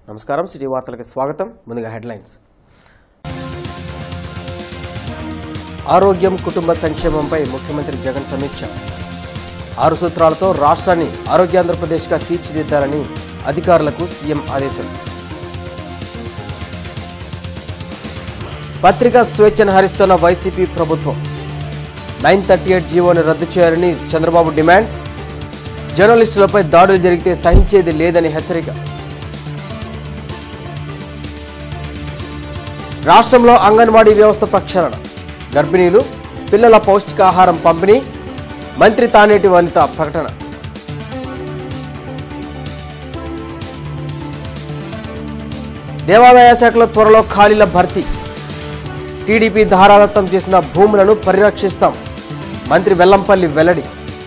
నమస్కారం సిటీ వార్తలకు స్వాగతం ముందుగా హెడ్లైన్స్ ఆరోగ్యం కుటుంబ సంక్షేమంపై ముఖ్యమంత్రి జగన్ సమీక్ష ఆరు సూత్రాలతో రాష్ట్రాన్ని ఆరోగ్యాంధ్రప్రదేశ్గా తీర్చిదిద్దాలని అధికారులకు సీఎం ఆదేశం పత్రికా స్వేచ్ఛను హరిస్తున్న వైసీపీ ప్రభుత్వం నైన్ థర్టీ ఎయిట్ జీవోని రద్దు చేయాలని చంద్రబాబు డిమాండ్ జర్నలిస్టులపై దాడులు జరిగితే సహించేది లేదని హెచ్చరిక రాష్ట్రంలో అంగన్వాడీ వ్యవస్థ ప్రక్షాళన గర్భిణీలు పిల్లల పౌష్టికాహారం పంపిణీ మంత్రి తానేటి వనిత ప్రకటన దేవాదాయ శాఖలో త్వరలో ఖాళీల భర్తీ టీడీపీ ధారాదత్తం చేసిన భూములను పరిరక్షిస్తాం మంత్రి వెల్లంపల్లి వెల్లడి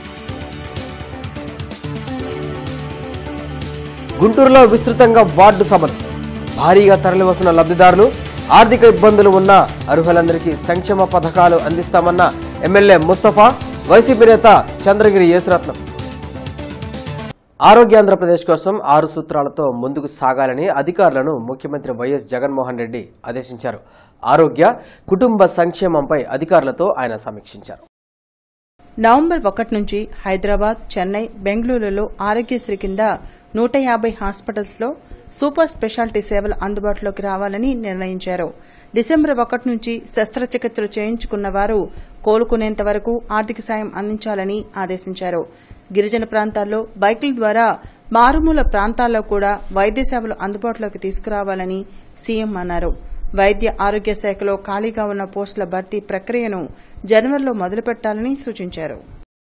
గుంటూరులో విస్తృతంగా వార్డు సభలు భారీగా తరలివస్తున్న లబ్ధిదారులు ఆర్థిక ఇబ్బందులు ఉన్న అర్హులందరికీ సంక్షేమ పథకాలు అందిస్తామన్న ఎమ్మెల్యే ముస్తఫా వైసీపీ నేత చంద్రగిరి యేసురత్నం ఆరోగ్యాంధ్రప్రదేశ్ కోసం ఆరు సూత్రాలతో ముందుకు సాగాలని అధికారులను ముఖ్యమంత్రి వైఎస్ జగన్మోహన్ రెడ్డి ఆదేశించారు ఆరోగ్య కుటుంబ సంక్షేమంపై అధికారులతో ఆయన సమీక్షించారు నవంబర్ ఒకటి నుంచి హైదరాబాద్ చెన్నై బెంగళూరులో ఆరోగ్యశ్రీ కింద నూట యాభై హాస్పిటల్స్లో సూపర్ స్పెషాలిటీ సేవలు అందుబాటులోకి రావాలని నిర్ణయించారు డిసెంబర్ ఒకటి నుంచి శస్త్రచికిత్సలు చేయించుకున్న వారు కోలుకునేంత వరకు ఆర్థిక సాయం అందించాలని ఆదేశించారు గిరిజన ప్రాంతాల్లో బైకుల ద్వారా మారుమూల ప్రాంతాల్లో కూడా వైద్య సేవలు అందుబాటులోకి తీసుకురావాలని సీఎం అన్నారు వైద్య ఆరోగ్య శాఖలో ఖాళీగా ఉన్న పోస్టుల భర్తీ ప్రక్రియను జనవరిలో మొదలుపెట్టాలని సూచించారు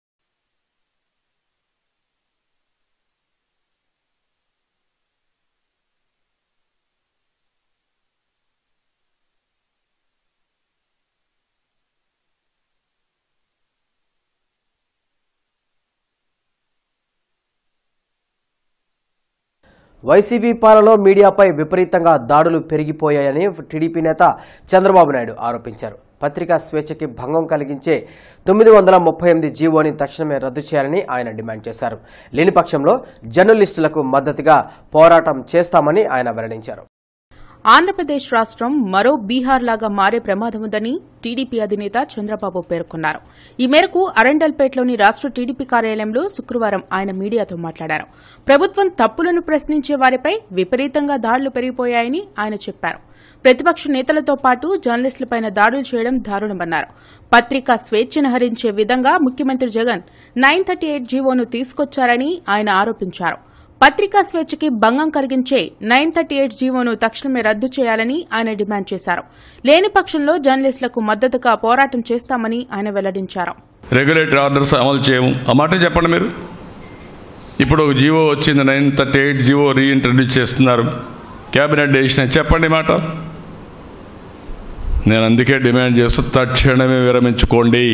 వైసీపీ పాలనలో మీడియాపై విపరీతంగా దాడులు పెరిగిపోయాయని టీడీపీ నేత చంద్రబాబు నాయుడు ఆరోపించారు పత్రికా స్వేచ్ఛకి భంగం కలిగించే తొమ్మిది వందల ముప్పై ఎనిమిది జీవోని తక్షణమే రద్దు చేయాలని ఆయన డిమాండ్ చేశారు లేని పక్షంలో జర్నలిస్టులకు మద్దతుగా పోరాటం చేస్తామని ఆయన వెల్లడించారు ఆంధ్రప్రదేశ్ రాష్ట్రం మరో బీహార్ లాగా మారే ప్రమాదం ఉందని టీడీపీ అధినేత చంద్రబాబు పేర్కొన్నారు ఈ మేరకు అరండల్పేటలోని రాష్ట్ర టీడీపీ కార్యాలయంలో శుక్రవారం ఆయన మీడియాతో మాట్లాడారు ప్రభుత్వం తప్పులను ప్రశ్నించే వారిపై విపరీతంగా దాడులు పెరిగిపోయాయని ఆయన చెప్పారు ప్రతిపక్ష నేతలతో పాటు జర్నలిస్టులపై దాడులు చేయడం దారుణమన్నారు పత్రికా స్వేచ్ఛను హరించే విధంగా ముఖ్యమంత్రి జగన్ నైన్ థర్టీ ఎయిట్ జీవోను తీసుకొచ్చారని ఆయన ఆరోపించారు పత్రికా స్వేచ్ఛకి భంగం కలిగించే నైన్ థర్టీ ఎయిట్ జీవోను తక్షణమే రద్దు చేయాలని ఆయన డిమాండ్ చేశారు లేని పక్షంలో జర్నలిస్టులకు మద్దతుగా పోరాటం చేస్తామని ఆయన వెల్లడించారు రెగ్యులేటరీ ఆర్డర్స్ అమలు చేయము ఆ మాట చెప్పండి మీరు ఇప్పుడు ఒక జీవో వచ్చింది nine thirty eight GO reintroduce చేస్తున్నారు క్యాబినెట్ డెసిషన్ చెప్పండి ఈ మాట నేను అందుకే డిమాండ్ చేస్తూ తక్షణమే విరమించుకోండి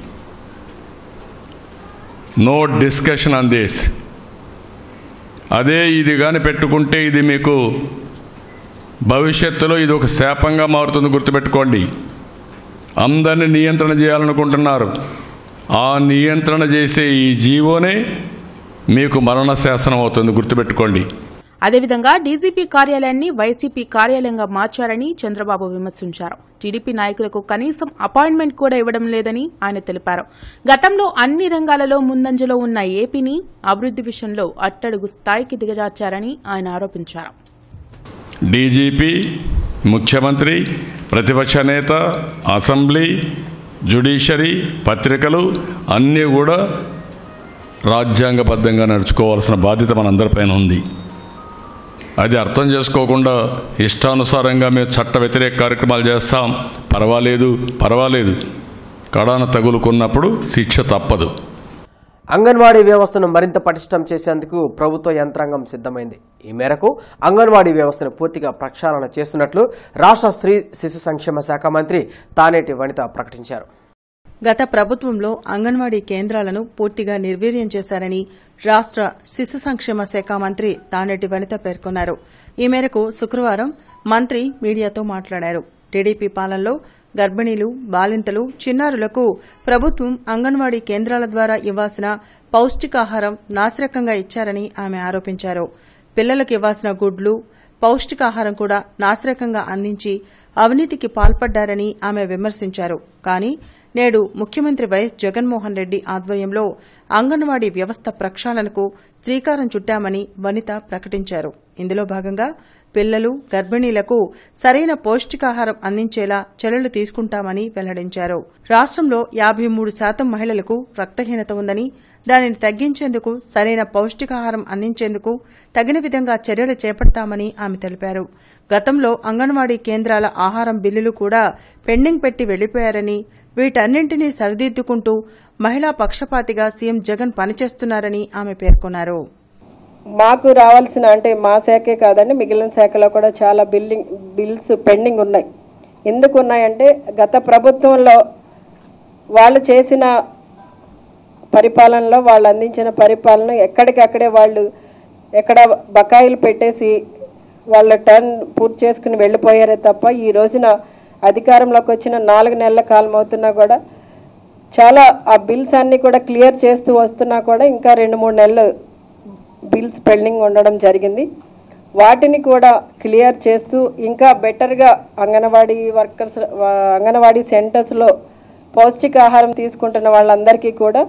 నో డిస్కషన్ ఆన్ దిస్ అదే ఇది కానీ పెట్టుకుంటే ఇది మీకు భవిష్యత్తులో ఇది ఒక శాపంగా మారుతుంది గుర్తుపెట్టుకోండి అందరినీ నియంత్రణ చేయాలనుకుంటున్నారు ఆ నియంత్రణ చేసే ఈ జీవోనే మీకు మరణ శాసనం అవుతుంది గుర్తుపెట్టుకోండి అదేవిధంగా డీజీపీ కార్యాలయాన్ని వైసీపీ కార్యాలయంగా మార్చారని చంద్రబాబు విమర్శించారు టీడీపీ నాయకులకు కనీసం అపాయింట్మెంట్ కూడా ఇవ్వడం లేదని ఆయన తెలిపారు గతంలో అన్ని రంగాలలో ముందంజలో ఉన్న ఏపీని అభివృద్ది విషయంలో అట్టడుగు స్థాయికి దిగజార్చారని ఆయన ఆరోపించారు డీజీపీ ముఖ్యమంత్రి ప్రతిపక్ష నేత అసెంబ్లీ జ్యుడిషియరీ పత్రికలు అన్నీ కూడా రాజ్యాంగబద్ధంగా నడుచుకోవాల్సిన బాధ్యత మనందరిపైన ఉంది అది అర్థం చేసుకోకుండా ఇష్టానుసారంగా మేము చట్ట వ్యతిరేక కార్యక్రమాలు చేస్తాం పర్వాలేదు పర్వాలేదు కడాన తగులుకున్నప్పుడు శిక్ష తప్పదు అంగన్వాడీ వ్యవస్థను మరింత పటిష్టం చేసేందుకు ప్రభుత్వ యంత్రాంగం సిద్ధమైంది ఈ మేరకు అంగన్వాడీ వ్యవస్థను పూర్తిగా ప్రక్షాళన చేస్తున్నట్లు రాష్ట్ర స్త్రీ శిశు సంక్షేమ శాఖ మంత్రి తానేటి వనిత ప్రకటించారు గత ప్రభుత్వంలో అంగన్వాడీ కేంద్రాలను పూర్తిగా నిర్వీర్యం చేశారని రాష్ట్ర శిశు సంక్షేమ శాఖ మంత్రి తానేటి వనిత పేర్కొన్నారు ఈ మేరకు శుక్రవారం మంత్రి మీడియాతో మాట్లాడారు టీడీపీ పాలనలో గర్భిణీలు బాలింతలు చిన్నారులకు ప్రభుత్వం అంగన్వాడీ కేంద్రాల ద్వారా ఇవ్వాల్సిన పౌష్టికాహారం నాసిరకంగా ఇచ్చారని ఆమె ఆరోపించారు పిల్లలకు ఇవ్వాల్సిన గుడ్లు పౌష్టికాహారం కూడా నాసిరకంగా అందించి అవినీతికి పాల్పడ్డారని ఆమె విమర్శించారు కానీ నేడు ముఖ్యమంత్రి వైఎస్ జగన్మోహన్ రెడ్డి ఆధ్వర్యంలో అంగన్వాడీ వ్యవస్థ ప్రక్షాళనకు శ్రీకారం చుట్టామని వనిత ప్రకటించారు ఇందులో భాగంగా పిల్లలు గర్భిణీలకు సరైన పౌష్టికాహారం అందించేలా చర్యలు తీసుకుంటామని వెల్లడించారు రాష్ట్రంలో యాభై మూడు శాతం మహిళలకు రక్తహీనత ఉందని దానిని తగ్గించేందుకు సరైన పౌష్టికాహారం అందించేందుకు తగిన విధంగా చర్యలు చేపడతామని ఆమె తెలిపారు గతంలో అంగన్వాడీ కేంద్రాల ఆహారం బిల్లులు కూడా పెండింగ్ పెట్టి వెళ్లిపోయారని వీటన్నింటినీ సరిదిద్దుకుంటూ మహిళా పక్షపాతిగా సీఎం జగన్ పనిచేస్తున్నారని ఆమె పేర్కొన్నారు మాకు రావాల్సిన అంటే మా శాఖే కాదండి మిగిలిన శాఖలో కూడా చాలా బిల్లింగ్ బిల్స్ పెండింగ్ ఉన్నాయి ఎందుకు ఉన్నాయంటే గత ప్రభుత్వంలో వాళ్ళు చేసిన పరిపాలనలో వాళ్ళు అందించిన పరిపాలన ఎక్కడికక్కడే వాళ్ళు ఎక్కడ బకాయిలు పెట్టేసి వాళ్ళ టర్న్ పూర్తి చేసుకుని వెళ్ళిపోయారే తప్ప ఈ రోజున అధికారంలోకి వచ్చిన నాలుగు నెలల కాలం అవుతున్నా కూడా చాలా ఆ బిల్స్ అన్నీ కూడా క్లియర్ చేస్తూ వస్తున్నా కూడా ఇంకా రెండు మూడు నెలలు బిల్స్ పెండింగ్ ఉండడం జరిగింది వాటిని కూడా క్లియర్ చేస్తూ ఇంకా బెటర్గా అంగన్వాడీ వర్కర్స్ అంగన్వాడీ సెంటర్స్లో పౌష్టికాహారం తీసుకుంటున్న వాళ్ళందరికీ కూడా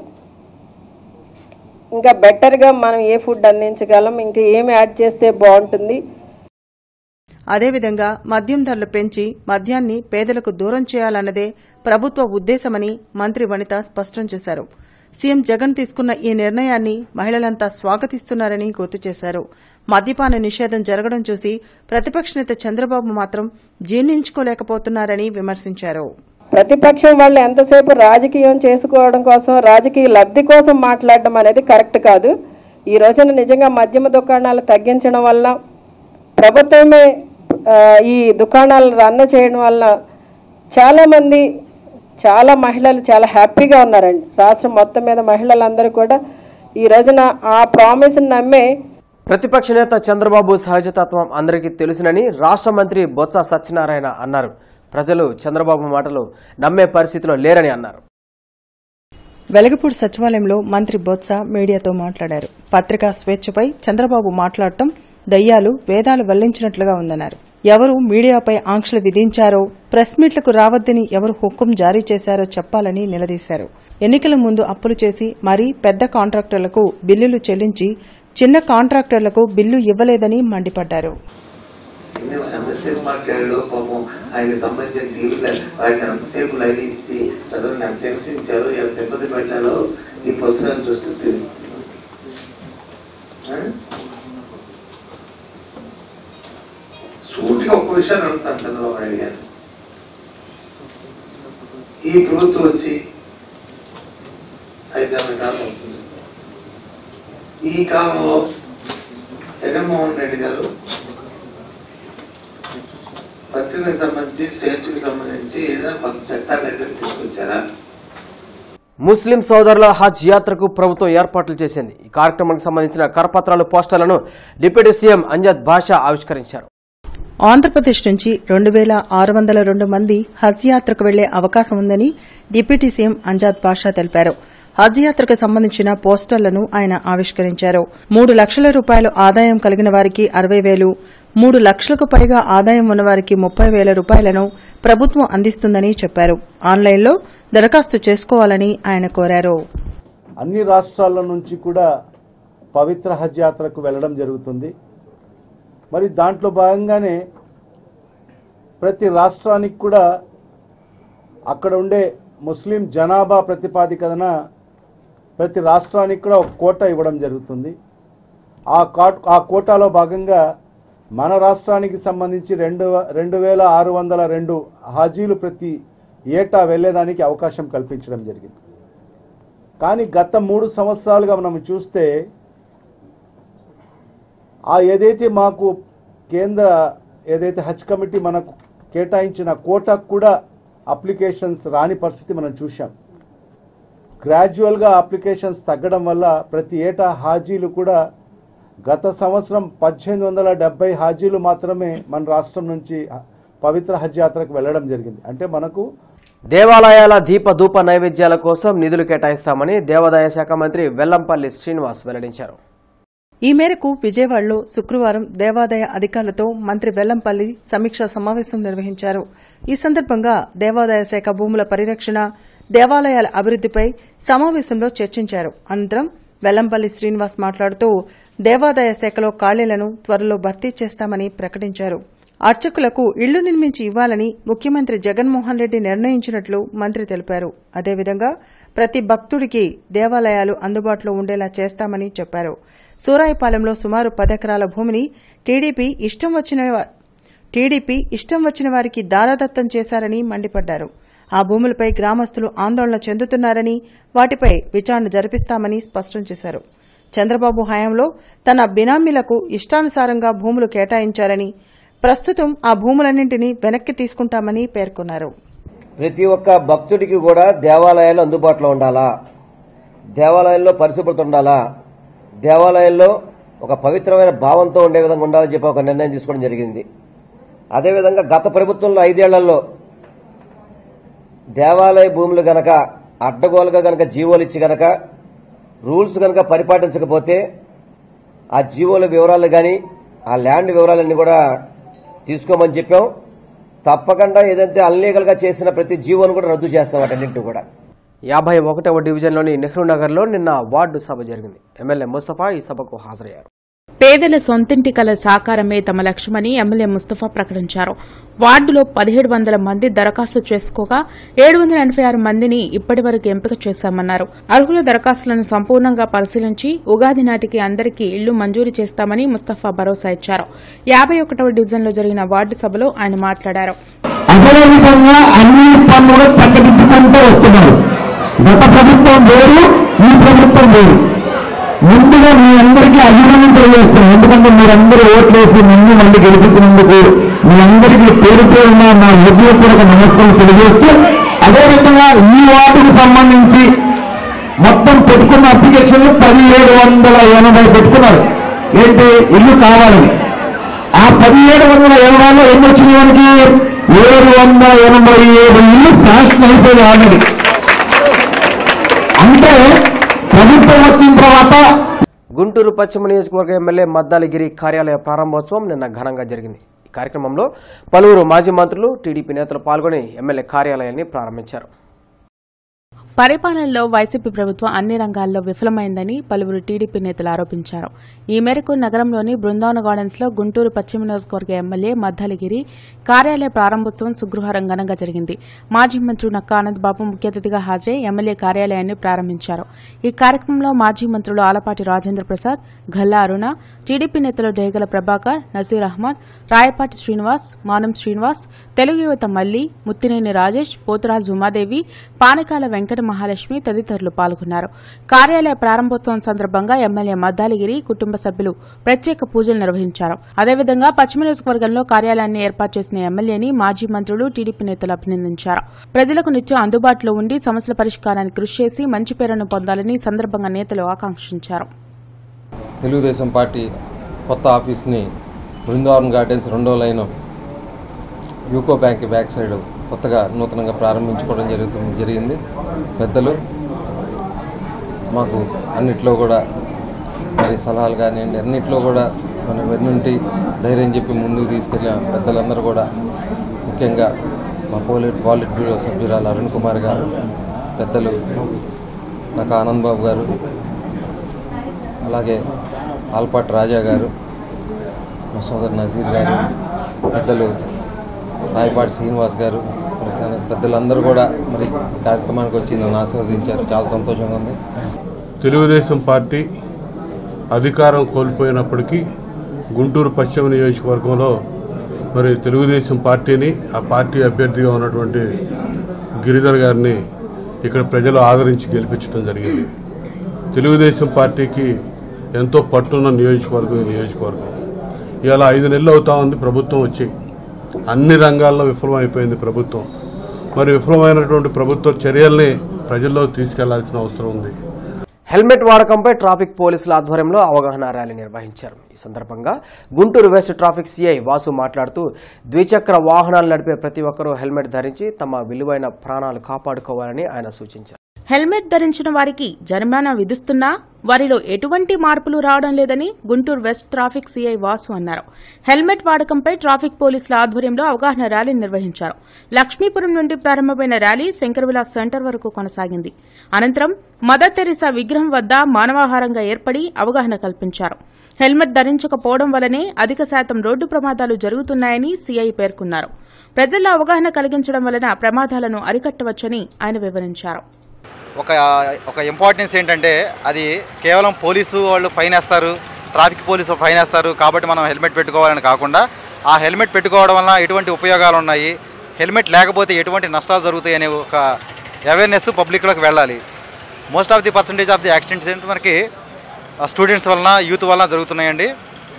ఇంకా బెటర్గా మనం ఏ ఫుడ్ అందించగలం ఇంకా ఏమి యాడ్ చేస్తే బాగుంటుంది అదేవిధంగా మద్యం ధరలు పెంచి మద్యాన్ని పేదలకు దూరం చేయాలన్నదే ప్రభుత్వ ఉద్దేశమని మంత్రి వనిత స్పష్టం చేశారు సీఎం జగన్ తీసుకున్న ఈ నిర్ణయాన్ని మహిళలంతా స్వాగతిస్తున్నారని గుర్తు చేశారు మద్యపాన నిషేధం జరగడం చూసి ప్రతిపక్ష నేత చంద్రబాబు మాత్రం జీర్ణించుకోలేకపోతున్నారని విమర్శించారు ప్రతిపక్షం వాళ్ళు ఎంతసేపు రాజకీయం చేసుకోవడం కోసం రాజకీయ లబ్ధి కోసం మాట్లాడడం అనేది కరెక్ట్ కాదు ఈ రోజున నిజంగా మద్యమ దుకాణాలు తగ్గించడం వల్ల ప్రభుత్వమే ఆ, ఈ దుకాణాలు రన్ చేయడం వల్ల చాలామంది చాలా మహిళలు చాలా హ్యాపీగా ఉన్నారండి రాష్ట్రం మొత్తం మీద మహిళలందరూ కూడా ఈ రోజున ఆ ప్రామిస్ని నమ్మే ప్రతిపక్ష నేత చంద్రబాబు సహజతత్వం అందరికీ తెలుసునని రాష్ట్ర మంత్రి బొత్స సత్యనారాయణ అన్నారు ప్రజలు చంద్రబాబు మాటలు నమ్మే పరిస్థితిలో లేరని అన్నారు వెలగపూడి సచివాలయంలో మంత్రి బొత్స మీడియాతో మాట్లాడారు పత్రికా స్వేచ్ఛపై చంద్రబాబు మాట్లాడటం దయ్యాలు వేదాలు వల్లించినట్లుగా ఉందన్నారు ఎవరు మీడియాపై ఆంక్షలు విధించారో ప్రెస్ మీట్లకు రావద్దని ఎవరు హుకుం జారీ చేశారో చెప్పాలని నిలదీశారు ఎన్నికల ముందు అప్పులు చేసి మరీ పెద్ద కాంట్రాక్టర్లకు బిల్లులు చెల్లించి చిన్న కాంట్రాక్టర్లకు బిల్లు ఇవ్వలేదని మండిపడ్డారు ఎన్ని- ఎంతసేపు మాట్లాడాడు పాపం ఆయన సంబంధించిన టీవీలో వాటిని ఎంతసేపు లైవ్ ఇచ్చి ప్రజలను ఎంత హింసించారు ఎంత ఇబ్బంది పెట్టారో ఈ పుస్తకాన్ని చూస్తే తెలుస్తుంది ఆ? సూటిగా ఒక్క విషయాన్ని అడుగుతాను చంద్రబాబు నాయుడు గారు ఈ ప్రభుత్వం వచ్చి ఐదారు కాలం అవుతుంది ఈ కాలంలో జగన్మోహన్ రెడ్డి గారు పత్రికలకు సంబంధించి స్వేచ్ఛకు సంబంధించి ఏదైనా కొత్త చట్టాలు ఏదైనా తీసుకొచ్చారా ముస్లిం సోదరుల హజ్ యాత్రకు ప్రభుత్వం ఏర్పాట్లు చేసింది ఈ కార్యక్రమానికి సంబంధించిన కరపత్రాలు పోస్టర్లను డిప్యూటీ సీఎం అంజద్ బాషా ఆవిష్కరించారు ఆంధ్రప్రదేశ్ నుంచి రెండు వేల ఆరు వందల రెండు మంది హజ్ యాత్రకు వెళ్లే అవకాశం ఉందని డిప్యూటీ సీఎం అంజాద్ బాషా తెలిపారు హజ్ యాత్రకు సంబంధించిన పోస్టర్లను ఆయన ఆవిష్కరించారు మూడు లక్షల రూపాయలు ఆదాయం కలిగిన వారికి అరవై వేలు మూడు లక్షలకు పైగా ఆదాయం ఉన్నవారికి ముప్పై వేల రూపాయలను ప్రభుత్వం అందిస్తుందని చెప్పారు ఆన్లైన్లో దరఖాస్తు చేసుకోవాలని ఆయన కోరారు అన్ని రాష్ట్రాల నుంచి కూడా పవిత్ర హజ్ యాత్రకు వెళ్ళడం జరుగుతుంది మరి దాంట్లో భాగంగానే ప్రతి రాష్ట్రానికి కూడా అక్కడ ఉండే ముస్లిం జనాభా ప్రతిపాదికన ప్రతి రాష్ట్రానికి కూడా ఒక కోట ఇవ్వడం జరుగుతుంది ఆ కాట్ ఆ కోటాలో భాగంగా మన రాష్ట్రానికి సంబంధించి రెండు రెండు వేల ఆరు వందల రెండు హాజీలు ప్రతి ఏటా వెళ్ళేదానికి అవకాశం కల్పించడం జరిగింది కానీ గత మూడు సంవత్సరాలుగా మనం చూస్తే ఆ ఏదైతే మాకు కేంద్ర ఏదైతే హజ్ కమిటీ మనకు కేటాయించిన కోటాకు కూడా అప్లికేషన్స్ రాని పరిస్థితి మనం చూశాం గ్రాడ్యువల్గా అప్లికేషన్స్ తగ్గడం వల్ల ప్రతి ఏటా హాజీలు కూడా గత సంవత్సరం పద్దెనిమిది వందల డెబ్బై హాజీలు మాత్రమే మన రాష్ట్రం నుంచి పవిత్ర హజ్ యాత్రకు వెళ్ళడం జరిగింది అంటే మనకు దేవాలయాల దీప ధూప నైవేద్యాల కోసం నిధులు కేటాయిస్తామని దేవాదాయ శాఖ మంత్రి వెల్లంపల్లి శ్రీనివాస్ వెల్లడించారు ఈ మేరకు విజయవాడలో శుక్రవారం దేవాదాయ అధికారులతో మంత్రి వెల్లంపల్లి సమీక్షా సమావేశం నిర్వహించారు ఈ సందర్భంగా దేవాదాయ శాఖ భూముల పరిరక్షణ దేవాలయాల అభివృద్దిపై సమావేశంలో చర్చించారు అనంతరం వెల్లంపల్లి శ్రీనివాస్ మాట్లాడుతూ దేవాదాయ శాఖలో ఖాళీలను త్వరలో భర్తీ చేస్తామని ప్రకటించారు అర్చకులకు ఇళ్లు నిర్మించి ఇవ్వాలని ముఖ్యమంత్రి జగన్మోహన్ రెడ్డి నిర్ణయించినట్లు మంత్రి తెలిపారు అదేవిధంగా ప్రతి భక్తుడికి దేవాలయాలు అందుబాటులో ఉండేలా చేస్తామని చెప్పారు సూరాయిపాలెంలో సుమారు పదెకరాల భూమిని టీడీపీ ఇష్టం వచ్చిన వా- టీడీపీ ఇష్టం వచ్చిన వారికి దారాదత్తం చేశారని మండిపడ్డారు ఆ భూములపై గ్రామస్తులు ఆందోళన చెందుతున్నారని వాటిపై విచారణ జరిపిస్తామని స్పష్టం చేశారు చంద్రబాబు హయాంలో తన బినామీలకు ఇష్టానుసారంగా భూములు కేటాయించారని ప్రస్తుతం ఆ భూములన్నింటినీ వెనక్కి తీసుకుంటామని పేర్కొన్నారు ప్రతి ఒక్క భక్తుడికి కూడా దేవాలయాలు అందుబాటులో ఉండాలా దేవాలయంలో పరిశుభ్రత ఉండాలా దేవాలయంలో ఒక పవిత్రమైన భావంతో ఉండే విధంగా ఉండాలని చెప్పి ఒక నిర్ణయం తీసుకోవడం జరిగింది అదేవిధంగా గత ప్రభుత్వంలో ఐదేళ్లలో దేవాలయ భూములు గనక అడ్డగోలుగా గనక జీవోలు ఇచ్చి గనక రూల్స్ గనక పరిపాటించకపోతే ఆ జీవోల వివరాలు కానీ ఆ ల్యాండ్ వివరాలన్నీ కూడా తీసుకోమని చెప్పాం తప్పకుండా ఏదైతే అన్లీగల్గా చేసిన ప్రతి జీవోను కూడా రద్దు చేస్తాం వాటన్నింటినీ కూడా యాభై ఒకటవ డివిజన్లోని నెహ్రూ నగర్లో నిన్న వార్డు సభ జరిగింది ఎమ్మెల్యే ముస్తఫా ఈ సభకు హాజరయ్యారు పేదల సొంతింటి కల సాకారమే తమ లక్ష్యమని ఎమ్మెల్యే ముస్తఫా ప్రకటించారు వార్డులో పదిహేడు వందల మంది దరఖాస్తు చేసుకోగా ఏడు వందల ఎనభై ఆరు మందిని ఇప్పటి వరకు ఎంపిక చేశామన్నారు అర్హుల దరఖాస్తులను సంపూర్ణంగా పరిశీలించి ఉగాది నాటికి అందరికీ ఇళ్లు మంజూరు చేస్తామని ముస్తఫా భరోసా ఇచ్చారు యాభై ఒకటవ డివిజన్లో జరిగిన వార్డు సభలో ఆయన మాట్లాడారు అదే విధంగా అన్ని పనులు చక్కదిద్దుకుంటూ వస్తున్నారు గత ప్రభుత్వం వేరు ఈ ప్రభుత్వం వేరు ముందుగా మీ అందరికీ అభినందన తెలియజేస్తున్నాను ఎందుకంటే మీరందరూ ఓట్లేసి నన్ను మళ్ళీ గెలిపించినందుకు మీ అందరికీ పేరు పేరున నా హృదయపూర్వక నమస్కారం తెలియజేస్తూ అదేవిధంగా ఈ వార్డుకు సంబంధించి మొత్తం పెట్టుకున్న అప్లికేషన్లు పదిహేడు వందల ఎనభై పెట్టుకున్నారు ఏంటి ఇల్లు కావాలని ఆ పదిహేడు వందల ఎనభైలో ఎన్ని వచ్చినాయి మనకి ఏడు వందల ఎనభై ఏడు ఇల్లు శాంక్షన్ అయిపోయింది ఆల్రెడీ అంటే ప్రభుత్వం వచ్చిన తర్వాత గుంటూరు పశ్చిమ నియోజకవర్గ ఎమ్మెల్యే మద్దాలిగిరి కార్యాలయ ప్రారంభోత్సవం నిన్న ఘనంగా జరిగింది ఈ కార్యక్రమంలో పలువురు మాజీ మంత్రులు టీడీపీ నేతలు పాల్గొని ఎమ్మెల్యే కార్యాలయాన్ని ప్రారంభించారు పరిపాలనలో వైసీపీ ప్రభుత్వం అన్ని రంగాల్లో విఫలమైందని పలువురు టీడీపీ నేతలు ఆరోపించారు ఈ మేరకు నగరంలోని బృందావన గార్డెన్స్ లో గుంటూరు పశ్చిమ నియోజకవర్గ ఎమ్మెల్యే మద్దాలిగిరి కార్యాలయ ప్రారంభోత్సవం శుక్రవారం ఘనంగా జరిగింది మాజీ మంత్రి నక్కా ఆనందబాబు ముఖ్య అతిథిగా హాజరై ఎమ్మెల్యే కార్యాలయాన్ని ప్రారంభించారు ఈ కార్యక్రమంలో మాజీ మంత్రులు ఆలపాటి రాజేంద్ర ప్రసాద్ గల్లా అరుణ టీడీపీ నేతలు డేగల ప్రభాకర్ నసీర్ అహ్మద్ రాయపాటి శ్రీనివాస్ మానం శ్రీనివాస్ తెలుగు యువత మల్లి ముత్తినేని రాజేష్ పోతురాజు ఉమాదేవి పానకాల వెంకట మహాలక్ష్మి తదితరులు పాల్గొన్నారు కార్యాలయ ప్రారంభోత్సవం సందర్భంగా ఎమ్మెల్యే మద్దాలిగిరి కుటుంబ సభ్యులు ప్రత్యేక పూజలు నిర్వహించారు అదేవిధంగా పశ్చిమ నియోజకవర్గంలో కార్యాలయాన్ని ఏర్పాటు చేసిన ఎమ్మెల్యేని మాజీ మంత్రులు టీడీపీ నేతలు అభినందించారు ప్రజలకు నిత్యం అందుబాటులో ఉండి సమస్యల పరిష్కారానికి కృషి చేసి మంచి పేరును పొందాలని ఈ సందర్భంగా నేతలు ఆకాంక్షించారు తెలుగుదేశం పార్టీ కొత్త ఆఫీస్ని బృందావన్ గార్డెన్స్ రెండో line UCO bank back side కొత్తగా నూతనంగా ప్రారంభించుకోవడం జరుగుతుంది జరిగింది పెద్దలు మాకు అన్నిట్లో కూడా మరి సలహాలు కానివ్వండి అన్నిట్లో కూడా మన వెన్నుంటి ధైర్యం చెప్పి ముందుకు తీసుకెళ్ళిన పెద్దలందరూ కూడా ముఖ్యంగా మా పోలిట్ పాలిట్ బ్యూరో సభ్యురాలు అరుణ్ కుమార్ గారు పెద్దలు నాకు ఆనంద్ బాబు గారు అలాగే ఆల్పాట్ రాజా గారు మా సోదరు నజీర్ గారు పెద్దలు రాయపాటి శ్రీనివాస్ గారు మరి చాలా పెద్దలందరూ కూడా మరి కార్యక్రమానికి వచ్చి నన్ను ఆశీర్వదించారు చాలా సంతోషంగా ఉంది తెలుగుదేశం పార్టీ అధికారం కోల్పోయినప్పటికీ గుంటూరు పశ్చిమ నియోజకవర్గంలో మరి తెలుగుదేశం పార్టీని ఆ పార్టీ అభ్యర్థిగా ఉన్నటువంటి గిరిధర్ గారిని ఇక్కడ ప్రజలు ఆదరించి గెలిపించడం జరిగింది తెలుగుదేశం పార్టీకి ఎంతో పట్టున్న నియోజకవర్గం ఈ నియోజకవర్గం ఇవాళ ఐదు నెలలు అవుతా ఉంది ప్రభుత్వం వచ్చి అన్ని రంగాల్లో విఫలమైపోయింది ప్రభుత్వం మరి విఫలమైనటువంటి ప్రభుత్వ చర్యల్ని ప్రజల్లో తీసుకెళ్లాల్సిన అవసరం ఉంది హెల్మెట్ వాడకంపై ట్రాఫిక్ పోలీసుల ఆధ్వర్యంలో అవగాహన ర్యాలీ నిర్వహించారు ఈ సందర్భంగా Guntur west traffic CI Vasu మాట్లాడుతూ ద్విచక్ర వాహనాలు నడిపే ప్రతి ఒక్కరూ హెల్మెట్ ధరించి తమ విలువైన ప్రాణాలు కాపాడుకోవాలని ఆయన సూచించారు హెల్మెట్ ధరించిన వారికి జరిమానా విధిస్తున్నా వారిలో ఎటువంటి మార్పులు రావడం లేదని Guntur west traffic CI Vasu అన్నారు హెల్మెట్ వాడకంపై ట్రాఫిక్ పోలీసుల ఆధ్వర్యంలో అవగాహన ర్యాలీ నిర్వహించారు లక్ష్మీపురం నుండి ప్రారంభమైన ర్యాలీ శంకరవిలాస్ సెంటర్ వరకు కొనసాగింది అనంతరం మదర్ తెరిసా విగ్రహం వద్ద మానవాహారంగా ఏర్పడి అవగాహన కల్పించారు హెల్మెట్ ధరించకపోవడం వల్లనే అధిక శాతం రోడ్డు ప్రమాదాలు జరుగుతున్నాయని సీఐ పేర్కొన్నారు ప్రజల్లో అవగాహన కలిగించడం వలన ప్రమాదాలను అరికట్టవచ్చని ఆయన వివరించారు ఒక ఒక ఇంపార్టెన్స్ ఏంటంటే అది కేవలం పోలీసు వాళ్ళు ఫైన్ వేస్తారు ట్రాఫిక్ పోలీసు ఫైన్ వేస్తారు కాబట్టి మనం హెల్మెట్ పెట్టుకోవాలని కాకుండా ఆ హెల్మెట్ పెట్టుకోవడం వలన ఎటువంటి ఉపయోగాలు ఉన్నాయి హెల్మెట్ లేకపోతే ఎటువంటి నష్టాలు జరుగుతాయి అనే ఒక అవేర్నెస్ పబ్లిక్లోకి వెళ్ళాలి most of the percentage of the accidents ఏంటి మనకి స్టూడెంట్స్ వలన యూత్ వలన జరుగుతున్నాయండి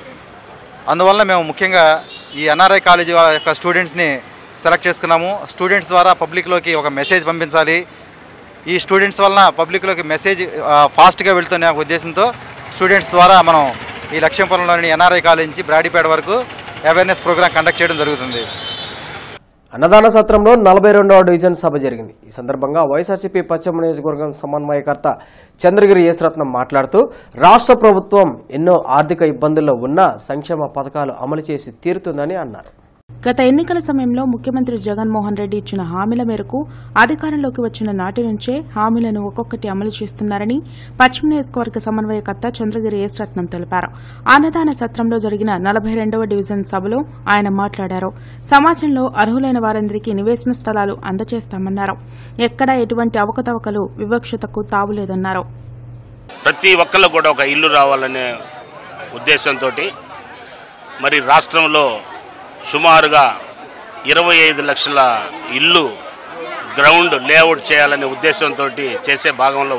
అందువలన మేము ముఖ్యంగా ఈ ఎన్ఆర్ఐ కాలేజీ వాళ్ళ యొక్క స్టూడెంట్స్ని సెలెక్ట్ చేసుకున్నాము స్టూడెంట్స్ ద్వారా పబ్లిక్లోకి ఒక మెసేజ్ పంపించాలి ఈ స్టూడెంట్స్ వలన పబ్లిక్లోకి మెసేజ్ ఫాస్ట్గా వెళ్తున్న ఉద్దేశంతో స్టూడెంట్స్ ద్వారా మనం ఈ లక్ష్మీపురంలోని ఎన్ఆర్ఐ కాలేజ్ నుంచి బ్రాడీపేట వరకు అవేర్నెస్ ప్రోగ్రామ్ కండక్ట్ చేయడం జరుగుతుంది అన్నదాన సత్రంలో నలభై రెండవ డివిజన్ సభ జరిగింది ఈ సందర్భంగా వైఎస్ఆర్సీపీ పశ్చిమ నియోజకవర్గం సమన్వయకర్త చంద్రగిరి యేసరత్నం మాట్లాడుతూ రాష్ట్ర ప్రభుత్వం ఎన్నో ఆర్థిక ఇబ్బందుల్లో ఉన్నా సంక్షేమ పథకాలు అమలు చేసి తీరుతుందని అన్నారు గత ఎన్నికల సమయంలో ముఖ్యమంత్రి జగన్మోహన్ రెడ్డి ఇచ్చిన హామీల మేరకు అధికారంలోకి వచ్చిన నాటి నుంచే హామీలను ఒక్కొక్కటి అమలు చేస్తున్నారని పశ్చిమ నియోజకవర్గ సమన్వయకర్త చంద్రగిరి ఎస్ రత్నం తెలిపారు అన్నదాన సత్రంలో జరిగిన నలభై రెండవ డివిజన్ సభలో ఆయన మాట్లాడారు సమాజంలో అర్హులైన వారందరికీ నివేశన స్థలాలు అందజేస్తామన్నారు ఎక్కడా ఎటువంటి అవకతవకలు వివక్షతకు తావులేదన్నారు ప్రతి ఒక్కళ్ళు కూడా ఒక ఇల్లు రావాలనే ఉద్దేశంతో మరి రాష్ట్రంలో సుమారుగా ఇరవై ఐదు లక్షల ఇల్లు గ్రౌండ్ లేఅవుట్ చేయాలనే ఉద్దేశంతో చేసే భాగంలో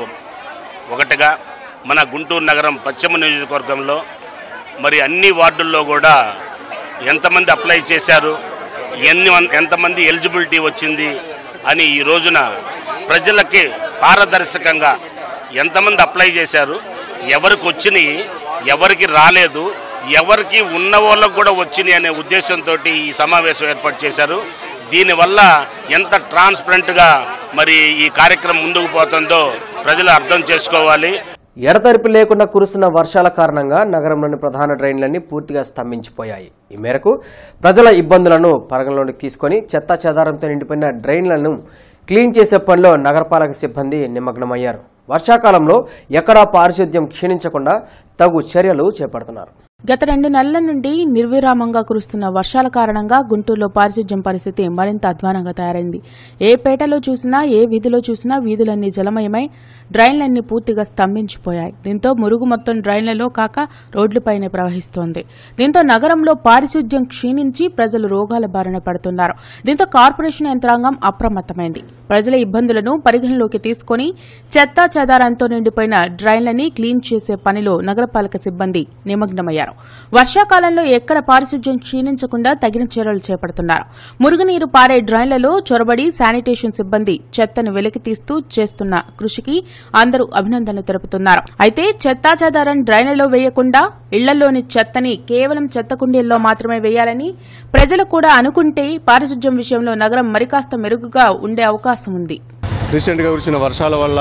ఒకటిగా మన గుంటూరు నగరం పశ్చిమ నియోజకవర్గంలో మరి అన్ని వార్డుల్లో కూడా ఎంతమంది అప్లై చేశారు ఎన్ని ఎంతమంది ఎలిజిబిలిటీ వచ్చింది అని ఈ రోజున ప్రజలకి పారదర్శకంగా ఎంతమంది అప్లై చేశారు ఎవరికి వచ్చినాయి ఎవరికి రాలేదు ఎవరికి ఉన్న వాళ్ళకు కూడా వచ్చినాయి అనే ఉద్దేశంతో ఈ సమావేశం ఏర్పాటు చేశారు దీనివల్ల ఎంత ట్రాన్స్పరెంట్గా మరి ఈ కార్యక్రమం ముందుకు పోతుందో ప్రజలు అర్థం చేసుకోవాలి ఎడతెరిపి లేకుండా కురుస్తున్న వర్షాల కారణంగా నగరంలోని ప్రధాన డ్రైన్లన్నీ పూర్తిగా స్తంభించిపోయాయి ఈ మేరకు ప్రజల ఇబ్బందులను పరిగణలోకి తీసుకొని చెత్తా చెదారంతో నిండిపోయిన డ్రైన్లను క్లీన్ చేసే పనిలో నగరపాలక సిబ్బంది నిమగ్నమయ్యారు వర్షాకాలంలో ఎక్కడా పారిశుద్ధ్యం క్షీణించకుండా తగు చర్యలు చేపడుతున్నారు గత రెండు నెలల నుండి నిర్విరామంగా కురుస్తున్న వర్షాల కారణంగా గుంటూరులో పారిశుధ్యం పరిస్థితి మరింత అధ్వానంగా తయారైంది ఏ పేటలో చూసినా ఏ వీధిలో చూసినా వీధులన్నీ జలమయమై డ్రైన్లన్నీ పూర్తిగా స్తంభించిపోయాయి దీంతో మురుగు మొత్తం డ్రైన్లలో కాక రోడ్లపైనే ప్రవహిస్తోంది దీంతో నగరంలో పారిశుధ్యం క్షీణించి ప్రజలు రోగాల బారిన పడుతున్నారు దీంతో కార్పొరేషన్ యంత్రాంగం అప్రమత్తమైంది ప్రజల ఇబ్బందులను పరిగణలోకి తీసుకుని చెత్తా చెదారంతో నిండిపోయిన డ్రైన్లని క్లీన్ చేసే పనిలో నగరపాలక సిబ్బంది నిమగ్నమయ్యారు వర్షాకాలంలో ఎక్కడ పారిశుధ్యం క్షీణించకుండా తగిన చర్యలు చేపడుతున్నారు మురుగునీరు పారే డ్రైన్లలో చొరబడి శానిటేషన్ సిబ్బంది చెత్తను వెలికి తీస్తూ చేస్తున్న కృషికి అందరూ అభినందనలు తెలుపుతున్నారు అయితే చెత్తా చెదారం డ్రైన్లలో వేయకుండా ఇళ్లలోని చెత్తని కేవలం చెత్త కుండీల్లో మాత్రమే వేయాలని ప్రజలు కూడా అనుకుంటే పారిశుధ్యం విషయంలో నగరం మరికాస్త మెరుగుగా ఉండే అవకాశం ఉంది రీసెంట్గా కురిసిన వర్షాల వల్ల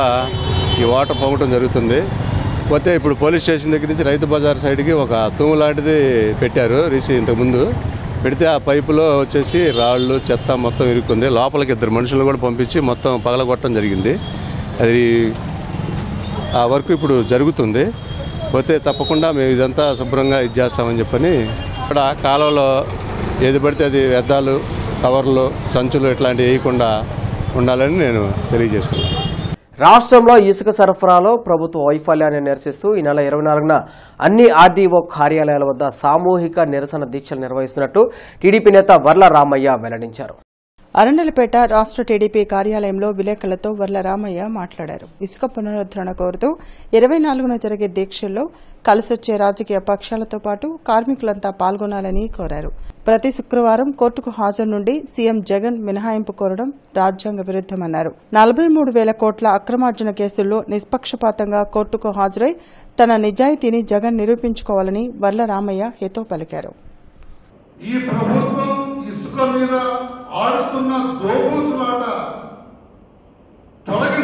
ఈ వాటర్ పొంగటం జరుగుతుంది పోతే ఇప్పుడు పోలీస్ స్టేషన్ దగ్గర నుంచి రైతు బజార్ సైడ్కి ఒక తూము లాంటిది పెట్టారు రీసె ఇంతకుముందు పెడితే ఆ పైపులో వచ్చేసి రాళ్ళు చెత్త మొత్తం ఇరుక్కుంది లోపలికి ఇద్దరు మనుషులు కూడా పంపించి మొత్తం పగలగొట్టడం జరిగింది అది ఆ వర్క్ ఇప్పుడు జరుగుతుంది పోతే తప్పకుండా మేము ఇదంతా శుభ్రంగా ఇది చేస్తామని చెప్పని ఇక్కడ కాలువలో ఏది పడితే అది వ్యర్థాలు కవర్లు సంచులు ఇట్లాంటివి వేయకుండా ఉండాలని నేను తెలియజేస్తున్నాను రాష్ట్రంలో ఇసుక సరఫరాలో ప్రభుత్వ వైఫల్యాన్ని నిరసిస్తూ ఈ నెల ఇరవై నాలుగున అన్ని ఆర్డీఓ కార్యాలయాల వద్ద సామూహిక నిరసన దీక్షలు నిర్వహిస్తున్నట్టు టీడీపీ నేత వర్ల రామయ్య వెల్లడించారు అరండలపేట రాష్ట్ర టీడీపీ కార్యాలయంలో విలేకరులతో వర్ల రామయ్య మాట్లాడారు ఇసుక పునరుద్ధరణ కోరుతూ ఇరవై నాలుగున జరిగే దీక్షల్లో కలిసొచ్చే రాజకీయ పక్షాలతో పాటు కార్మికులంతా పాల్గొనాలని కోరారు ప్రతి శుక్రవారం కోర్టుకు హాజరు నుండి సీఎం జగన్ మినహాయింపు కోరడం రాజ్యాంగ విరుద్దమన్నారు నలభై మూడు వేల కోట్ల అక్రమార్జన కేసుల్లో నిష్పక్షపాతంగా కోర్టుకు హాజరై తన నిజాయితీని జగన్ నిరూపించుకోవాలని వర్ల రామయ్య హితో పలికారు ఈ ప్రభుత్వం ఇసుక మీద ఆడుతున్న దోబూచులాట తొలగించాలని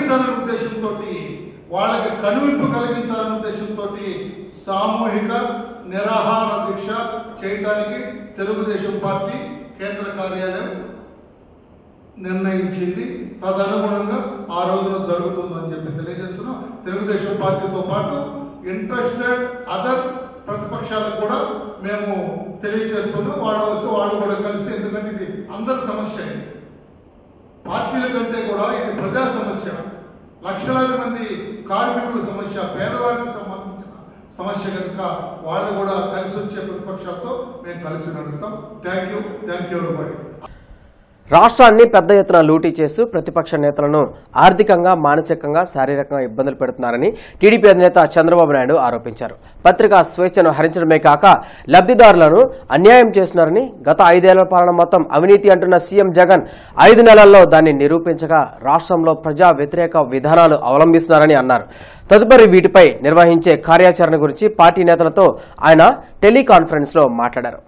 ఉద్దేశంతో వాళ్ళకి కనువిప్పు కలిగించాలనే ఉద్దేశంతో సామూహిక నిరాహార దీక్ష చేయడానికి తెలుగుదేశం పార్టీ కేంద్ర కార్యాలయం నిర్ణయించింది తదనుగుణంగా ఆ రోజున జరుగుతుందని చెప్పి తెలియజేస్తున్నాం తెలుగుదేశం పార్టీతో పాటు ఇంట్రెస్టెడ్ అదర్ ప్రతిపక్షాలకు కూడా మేము తెలియజేస్తున్నాం వాళ్ళు వస్తే వాళ్ళు కూడా కలిసి ఎందుకంటే ఇది అందరి సమస్య ఇది పార్టీల కంటే కూడా ఇది ప్రజా సమస్య లక్షలాది మంది కార్మికుల సమస్య పేదవారికి సంబంధించిన సమస్య కనుక వాళ్ళు కూడా కలిసి వచ్చే ప్రతిపక్షాలతో మేము కలిసి నడుస్తాం థ్యాంక్ యూ థ్యాంక్ యూ ఎవరిబడి రాష్ట్రాన్ని పెద్ద ఎత్తున లూటీ చేస్తూ ప్రతిపక్ష నేతలను ఆర్థికంగా మానసికంగా శారీరకంగా ఇబ్బందులు పెడుతున్నారని టీడీపీ అధినేత చంద్రబాబు నాయుడు ఆరోపించారు పత్రికా స్వేచ్ఛను హరించడమే కాక లబ్ధిదారులను అన్యాయం చేస్తున్నారని గత ఐదేళ్ల పాలన మొత్తం అవినీతి అంటున్న సీఎం జగన్ ఐదు నెలల్లో దాన్ని నిరూపించగా రాష్ట్రంలో ప్రజా వ్యతిరేక విధానాలు అవలంబిస్తున్నారని అన్నారు తదుపరి వీటిపై నిర్వహించే కార్యాచరణ గురించి పార్టీ నేతలతో ఆయన టెలికాన్ఫరెన్స్లో మాట్లాడారు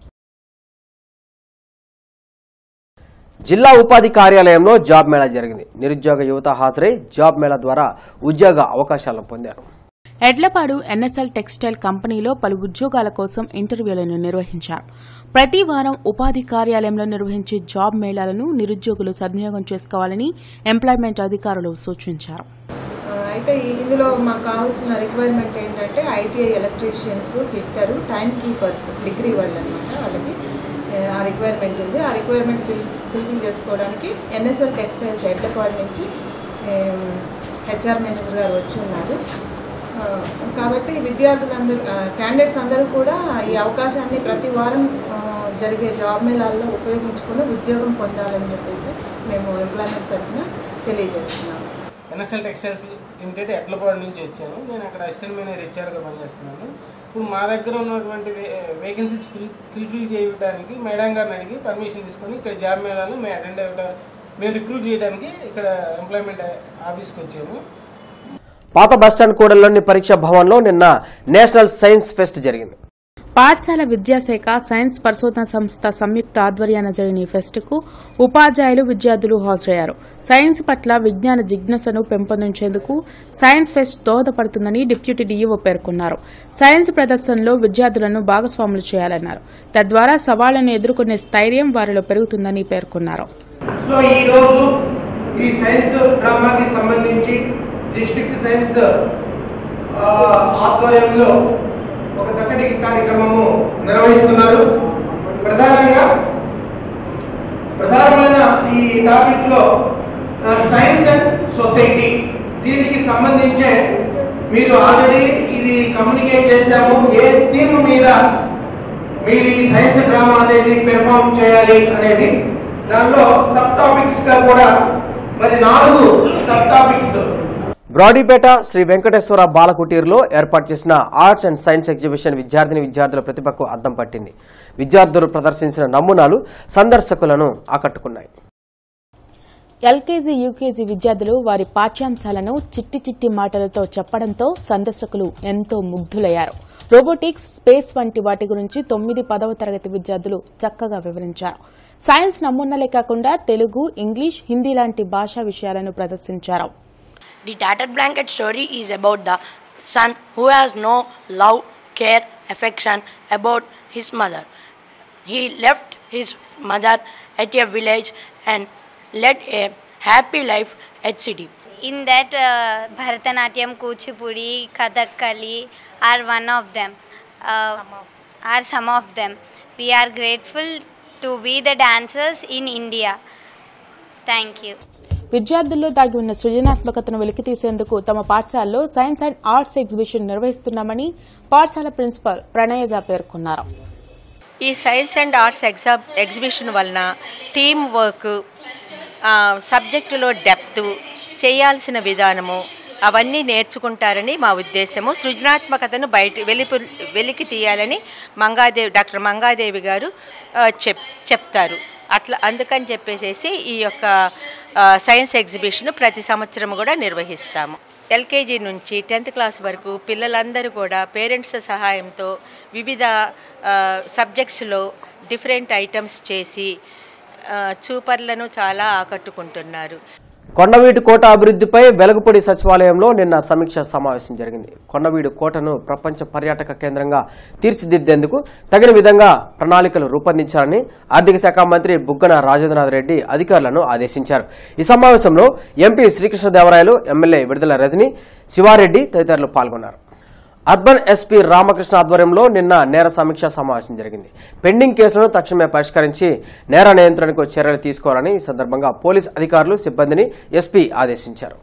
జిల్లా ఉపాధి కార్యాలయంలో జాబ్ మేళా జరిగింది నిరుద్యోగ యువత హాజరై జాబ్ మేళా ద్వారా ఉద్యోగ అవకాశాలను పొందారు ఎడ్లపాడు ఎన్ఎస్ఎల్ టెక్స్టైల్ కంపెనీలో పలు ఉద్యోగాల కోసం ఇంటర్వ్యూలను నిర్వహించారు ప్రతి వారం ఉపాధి కార్యాలయంలో నిర్వహించే జాబ్ మేళాలను నిరుద్యోగులు సద్వినియోగం చేసుకోవాలని ఎంప్లాయ్మెంట్ అధికారులు సూచించారు ఆ, అయితే ఈ- ఇందులో మాకు కావాల్సిన రిక్వైర్మెంట్ ఏంటంటే ITI electricians fitter time keepers degree వాళ్ళు అనమాట వాళ్ళకి ఆ, ఆ రిక్వైర్మెంట్ ఉంది ఆ రిక్వైర్మెంట్ ఫిల్ ఫిల్ఫిల్ చేసుకోవడానికి ఎన్ఎస్ఎల్ టెక్స్టైల్స్ ఎడ్లపాడు నుంచి హెచ్ఆర్ మేనేజర్ గారు వచ్చి ఉన్నారు ఆ, కాబట్టి విద్యార్థులందరూ క్యాండిడేట్స్ అందరూ కూడా ఈ అవకాశాన్ని ప్రతి వారం ఆ, జరిగే జాబ్ మేళాల్లో ఉపయోగించుకుని ఉద్యోగం పొందాలని చెప్పేసి మేము ఎంప్లాయ్మెంట్ తరఫున తెలియజేస్తున్నాము ఎన్ఎస్ఎల్ టెక్స్టైల్స్ లిమిటెడ్ ఎడ్లపాడు నుంచి వచ్చాను నేను అక్కడ అసిస్టెంట్ మేనేజర్ హెచ్ఆర్గా పనిచేస్తున్నాను ఇప్పుడు మా దగ్గర ఉన్నటువంటి వేకెన్సీస్ ఫిల్ ఫిల్ఫిల్ చేయడానికి మేడం గారిని అడిగి పర్మిషన్ తీసుకొని ఇక్కడ జాబ్ మేళాలో మేము అటెండ్ అవ్వడానికి మేము రిక్రూట్ చేయడానికి ఇక్కడ ఎంప్లాయ్మెంట్ ఆఫీస్కి వచ్చాము పాత బస్టాండ్ కూడలిలోని పరీక్ష భవన్లో నిన్న నేషనల్ సైన్స్ ఫెస్ట్ జరిగింది పాఠశాల విద్యాశాఖ సైన్స్ పరిశోధన సంస్థ సంయుక్త ఆధ్వర్యాన జరిగిన ఈ ఫెస్టుకు ఉపాధ్యాయులు విద్యార్థులు హాజరయ్యారు సైన్స్ పట్ల విజ్ఞాన జిజ్ఞాసను పెంపొందించేందుకు సైన్స్ ఫెస్ట్ దోహదపడుతుందని డిప్యూటీ డీఈఓ పేర్కొన్నారు సైన్స్ ప్రదర్శనలో విద్యార్థులను భాగస్వాములు చేయాలన్నారు తద్వారా సవాళ్లను ఎదుర్కొనే స్థైర్యం వారిలో పెరుగుతుందని పేర్కొన్నారు సో ఈ రోజు ఈ సైన్స్ డ్రామాకి సంబంధించి డిస్ట్రిక్ట్ సైన్స్ ఆ, ఆధ్వర్యంలో ఒక చక్కటి కార్యక్రమము నిర్వహిస్తున్నారు ప్రధానంగా ప్రధానమైన ఈ టాపిక్ లో సైన్స్ అండ్ సొసైటీ దీనికి సంబంధించే మీరు ఆల్రెడీ ఇది కమ్యూనికేట్ చేశాము ఏ థీమ్ మీద మీరు ఈ సైన్స్ డ్రామా అనేది పెర్ఫామ్ చేయాలి అనేది దానిలో సబ్ టాపిక్స్ గా కూడా మరి నాలుగు సబ్ టాపిక్స్ బ్రాడీపేట శ్రీ వెంకటేశ్వర బాలకుటీరులో ఏర్పాటు చేసిన ఆర్ట్స్ అండ్ సైన్స్ ఎగ్జిబిషన్ విద్యార్థిని విద్యార్థుల ప్రతిభకు అద్దం పట్టింది విద్యార్థులు ప్రదర్శించిన నమూనాలు సందర్శకులను ఆకట్టుకున్నాయి ఎల్కేజీ యూకేజీ విద్యార్థులు వారి పాఠ్యాంశాలను చిట్టి చిట్టి మాటలతో చెప్పడంతో సందర్శకులు ఎంతో ముగ్ధులయ్యారు రోబోటిక్స్ స్పేస్ వంటి వాటి గురించి తొమ్మిది పదవ తరగతి విద్యార్థులు చక్కగా వివరించారు సైన్స్ నమూనాలే కాకుండా తెలుగు ఇంగ్లీష్ హిందీ లాంటి భాషా విషయాలను ప్రదర్శించారు The tattered blanket story is about the son who has no love, care, affection about his mother. He left his mother at a village and led a happy life at city. In that, uh, Bharatanatyam, Kuchipudi, Kathakali are one of them. Uh, are some of them. We are grateful to be the dancers in India. Thank you. విద్యార్థుల్లో దాగి ఉన్న సృజనాత్మకతను వెలికితీసేందుకు తమ పాఠశాలలో science and arts exhibition నిర్వహిస్తున్నామని పాఠశాల principal ప్రణయజ పేర్కొన్నారు ఈ science and arts exam exhibition వలన టీమ్ వర్క్ సబ్జెక్టులో డెప్త్ చేయాల్సిన విధానము అవన్నీ నేర్చుకుంటారని మా ఉద్దేశము సృజనాత్మకతను బయట వెలిపు వెలికి తీయాలని మంగాదేవి డాక్టర్ మంగాదేవి గారు ఆ, చెప్ చెప్తారు అట్లా అందుకని చెప్పేసేసి ఈ యొక్క ఆ, సైన్స్ ఎగ్జిబిషన్ ప్రతి సంవత్సరం కూడా నిర్వహిస్తాము ఎల్కేజీ నుంచి టెన్త్ క్లాస్ వరకు పిల్లలందరూ కూడా పేరెంట్స్ సహాయంతో వివిధ ఆ, సబ్జెక్ట్స్లో డిఫరెంట్ ఐటమ్స్ చేసి ఆ, చూపర్లను చాలా ఆకట్టుకుంటున్నారు కొండవీటి కోట అభివృద్ధిపై వెలగపూడి సచివాలయంలో నిన్న సమీక్ష సమావేశం జరిగింది కొండవీడు కోటను ప్రపంచ పర్యాటక కేంద్రంగా తీర్చిదిద్దేందుకు తగిన విధంగా ప్రణాళికలు రూపొందించాలని ఆర్థిక శాఖ మంత్రి బుగ్గన రాజేంద్రనాథ్ రెడ్డి అధికారులను ఆదేశించారు ఈ సమావేశంలో ఎంపీ శ్రీకృష్ణదేవరాయలు ఎమ్మెల్యే విడుదల రజని శివారెడ్డి తదితరులు పాల్గొన్నారు అర్బన్ ఎస్పీ రామకృష్ణ ఆధ్వర్యంలో నిన్న నేర సమీక్షా సమావేశం జరిగింది పెండింగ్ కేసులను తక్షణమే పరిష్కరించి నేర నియంత్రణకు చర్యలు తీసుకోవాలని ఈ సందర్భంగా పోలీస్ అధికారులు సిబ్బందిని ఎస్పీ ఆదేశించారు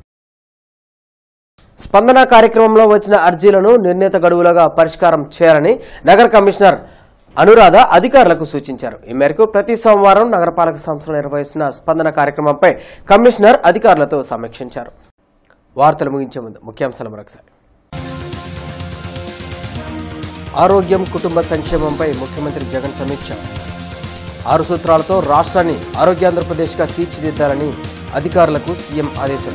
స్పందన కార్యక్రమంలో వచ్చిన అర్జీలను నిర్ణీత గడువులుగా పరిష్కారం చేయాలని నగర కమిషనర్ అనురాధ అధికారులకు సూచించారు ఈ మేరకు ప్రతి సోమవారం నగరపాలక సంస్థలు నిర్వహిస్తున్న స్పందన కార్యక్రమంపై కమిషనర్ అధికారులతో సమీక్షించారు వార్తలు ముగించే ముందు ముఖ్యాంశాలు మరొకసారి ఆరోగ్యం కుటుంబ సంక్షేమంపై ముఖ్యమంత్రి జగన్ సమీక్ష ఆరు సూత్రాలతో రాష్ట్రాన్ని ఆరోగ్య ఆంధ్రప్రదేశ్గా తీర్చిదిద్దాలని అధికారులకు సీఎం ఆదేశం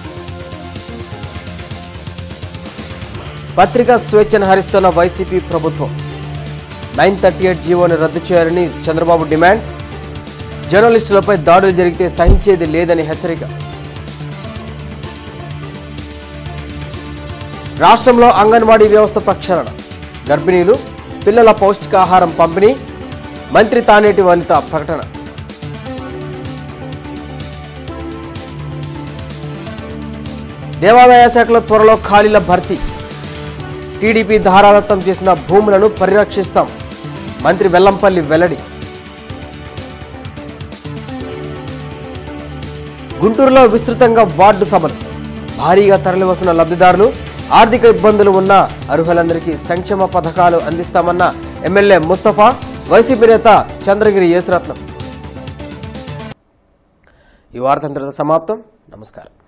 పత్రికా స్వేచ్ఛను హరిస్తున్న వైసీపీ ప్రభుత్వం నైన్ థర్టీ ఎయిట్ జీవోని రద్దు చేయాలని చంద్రబాబు డిమాండ్ జర్నలిస్టులపై దాడులు జరిగితే సహించేది లేదని హెచ్చరిక రాష్ట్రంలో అంగన్వాడీ వ్యవస్థ ప్రక్షాళన గర్భిణీలు పిల్లల పౌష్టికాహారం పంపిణీ మంత్రి తానేటి వనిత ప్రకటన దేవాదాయ శాఖలో త్వరలో ఖాళీల భర్తీ టీడీపీ ధారాదత్తం చేసిన భూములను పరిరక్షిస్తాం మంత్రి వెల్లంపల్లి వెల్లడి గుంటూరులో విస్తృతంగా వార్డు సభలు భారీగా తరలివస్తున్న లబ్ధిదారులు ఆర్థిక ఇబ్బందులు ఉన్న అర్హులందరికీ సంక్షేమ పథకాలు అందిస్తామన్న ఎమ్మెల్యే ముస్తఫా వైసీపీ నేత చంద్రగిరి యేసురత్నం ఈ వార్త ఇంతటితో సమాప్తం నమస్కారం